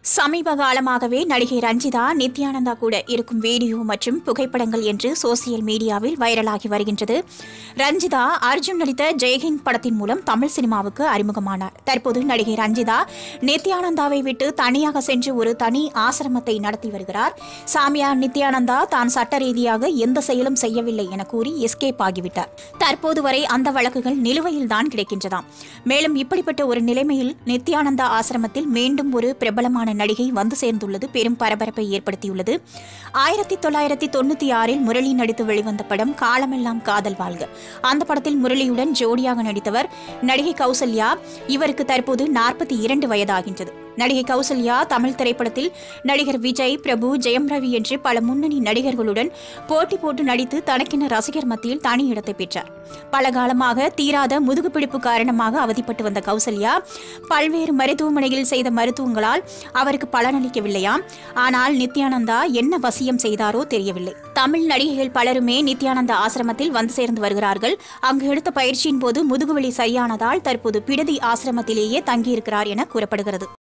சமீப காலமாகவே நடிகை ரஞ்சிதா நித்யானந்தா கூட இருக்கும் வீடியோ மற்றும் புகைப்படங்கள் என்று சோசியல் மீடியாவில் வைரலாகி வருகின்றது ரஞ்சிதா அர்ஜுன் நடித்த ஜெய்ஹிந்த் படத்தின் மூலம் தமிழ் சினிமாவுக்கு அறிமுகமானார் தற்போது நடிகை ரஞ்சிதா நித்யானந்தாவை விட்டு தனியாக சென்று ஒரு தனி ஆசிரமத்தை நடத்தி வருகிறார் சாமியார் நித்யானந்தா தான் சட்ட ரீதியாக எந்த செயலும் செய்யவில்லை என கூறி எஸ்கேப் ஆகிவிட்டார் தற்போது வரை அந்த வழக்குகள் நிலுவையில் தான் கிடைக்கின்றதாம் மேலும் இப்படிப்பட்ட ஒரு நிலைமையில் நித்யானந்தா ஆசிரமத்தில் மீண்டும் ஒரு பிரபலமான நடிகை வந்து சேர்ந்துள்ளது பெரும் பரபரப்பை ஏற்படுத்தியுள்ளது ஆயிரத்தி தொள்ளாயிரத்தி தொண்ணூத்தி ஆறில் முரளி நடித்து வெளிவந்த படம் காலமெல்லாம் காதல் வாழ்க அந்த படத்தில் முரளியுடன் ஜோடியாக நடித்தவர் நடிகை கௌசல்யா இவருக்கு தற்போது நாற்பத்தி இரண்டு வயதாகின்றது நடிகை கௌசல்யா தமிழ் திரைப்படத்தில் நடிகர் விஜய் பிரபு ஜெயம் ரவி என்று பல முன்னணி நடிகர்களுடன் போட்டி போட்டு நடித்து தனக்கென ரசிகர் மத்தியில் தனி இடத்தை பெற்றார் பல காலமாக தீராத முதுகுப்பிடிப்பு காரணமாக அவதிப்பட்டு வந்த கௌசல்யா பல்வேறு மருத்துவமனையில் செய்த மருத்துவங்களால் அவருக்கு பலனளிக்கவில்லையாம் ஆனால் நித்யானந்தா என்ன வசியம் செய்தாரோ தெரியவில்லை தமிழ் நடிகைகள் பலருமே நித்யானந்தா ஆசிரமத்தில் வந்து சேர்ந்து வருகிறார்கள் அங்கு எடுத்த பயிற்சியின் போது முதுகுவலி சரியானதால் தற்போது பிடதி ஆசிரமத்திலேயே தங்கியிருக்கிறார் என கூறப்படுகிறது